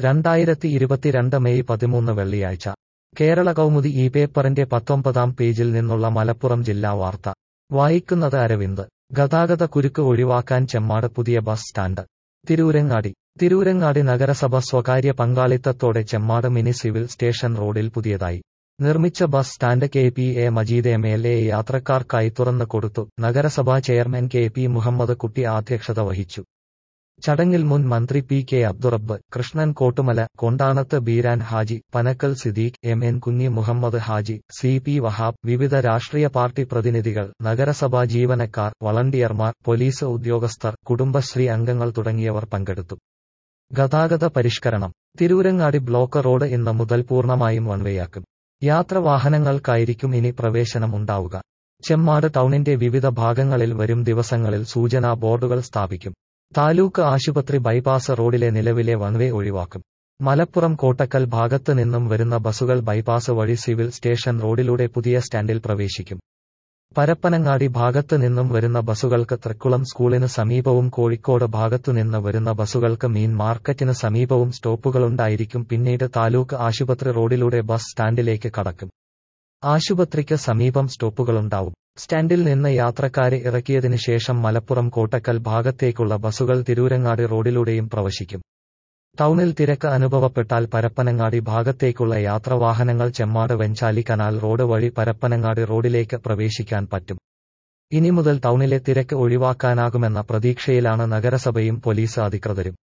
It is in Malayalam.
രണ്ടായിരത്തി ഇരുപത്തിരണ്ട് മെയ് പതിമൂന്ന് വെള്ളിയാഴ്ച കേരള കൗമുദി ഈ പേപ്പറിന്റെ പത്തൊമ്പതാം പേജിൽ നിന്നുള്ള മലപ്പുറം ജില്ലാ വാർത്ത വായിക്കുന്നത് അരവിന്ദ് ഗതാഗത കുരുക്ക് ഒഴിവാക്കാൻ ചെമ്മാട് പുതിയ ബസ് സ്റ്റാൻഡ് തിരൂരങ്ങാടി തിരൂരങ്ങാടി നഗരസഭ സ്വകാര്യ പങ്കാളിത്തത്തോടെ ചെമ്മാട് മിനി സിവിൽ സ്റ്റേഷൻ റോഡിൽ പുതിയതായി നിർമ്മിച്ച bus stand K P A Majeed M L A യാത്രക്കാർക്കായി തുറന്നു കൊടുത്തു നഗരസഭാ ചെയർമാൻ കെ പി മുഹമ്മദ് കുട്ടി അധ്യക്ഷത വഹിച്ചു ചടങ്ങിൽ മുൻ മന്ത്രി P K Abdurabb Krishnan Kottumala Kondanath Beeran Haji Panakkal Siddique M N Kunhi Muhammad Haji C P Wahab വിവിധ രാഷ്ട്രീയ പാർട്ടി പ്രതിനിധികൾ നഗരസഭാ ജീവനക്കാർ വളണ്ടിയർമാർ പോലീസ് ഉദ്യോഗസ്ഥർ കുടുംബശ്രീ അംഗങ്ങൾ തുടങ്ങിയവർ പങ്കെടുത്തു ഗതാഗത പരിഷ്കരണം തിരൂരങ്ങാടി ബ്ലോക്ക് റോഡ് ഇന്ന് മുതൽ പൂർണ്ണമായും വൺവേയാക്കും യാത്ര വാഹനങ്ങൾക്കായിരിക്കും ഇനി പ്രവേശനം ഉണ്ടാവുക ചെമ്മാട് ടൗണിന്റെ വിവിധ ഭാഗങ്ങളിൽ വരും ദിവസങ്ങളിൽ സൂചനാ ബോർഡുകൾ സ്ഥാപിക്കും താലൂക്ക് ആശുപത്രി ബൈപ്പാസ് റോഡിലെ നിലവിലെ വൺവേ ഒഴിവാക്കും മലപ്പുറം കോട്ടക്കൽ ഭാഗത്ത് നിന്നും വരുന്ന ബസുകൾ ബൈപ്പാസ് വഴി സിവിൽ സ്റ്റേഷൻ റോഡിലൂടെ പുതിയ സ്റ്റാൻഡിൽ പ്രവേശിക്കും പരപ്പനങ്ങാടി ഭാഗത്ത് നിന്നും വരുന്ന ബസുകൾക്ക് തൃക്കുളം സ്കൂളിന് സമീപവും കോഴിക്കോട് ഭാഗത്തുനിന്ന് വരുന്ന ബസുകൾക്ക് മീൻ മാർക്കറ്റിന് സമീപവും സ്റ്റോപ്പുകളുണ്ടായിരിക്കും പിന്നീട് താലൂക്ക് ആശുപത്രി റോഡിലൂടെ ബസ് സ്റ്റാൻഡിലേക്ക് കടക്കും ആശുപത്രിക്ക് സമീപം സ്റ്റോപ്പുകളുണ്ടാവും സ്റ്റാൻഡിൽ നിന്ന് യാത്രക്കാരെ ഇറക്കിയതിനു ശേഷം മലപ്പുറം കോട്ടക്കൽ ഭാഗത്തേക്കുള്ള ബസുകൾ തിരൂരങ്ങാടി റോഡിലൂടെയും പ്രവശിക്കും ടൗണിൽ തിരക്ക് അനുഭവപ്പെട്ടാൽ പരപ്പനങ്ങാടി ഭാഗത്തേക്കുള്ള യാത്രവാഹനങ്ങൾ ചെമ്മാട് വെഞ്ചാലി കനാൽ റോഡ് വഴി പരപ്പനങ്ങാടി റോഡിലേക്ക് പ്രവേശിക്കാൻ പറ്റും ഇനി മുതൽ ടൗണിലെ തിരക്ക് ഒഴിവാക്കാനാകുമെന്ന പ്രതീക്ഷയിലാണ് നഗരസഭയും പോലീസ് അധികൃതരും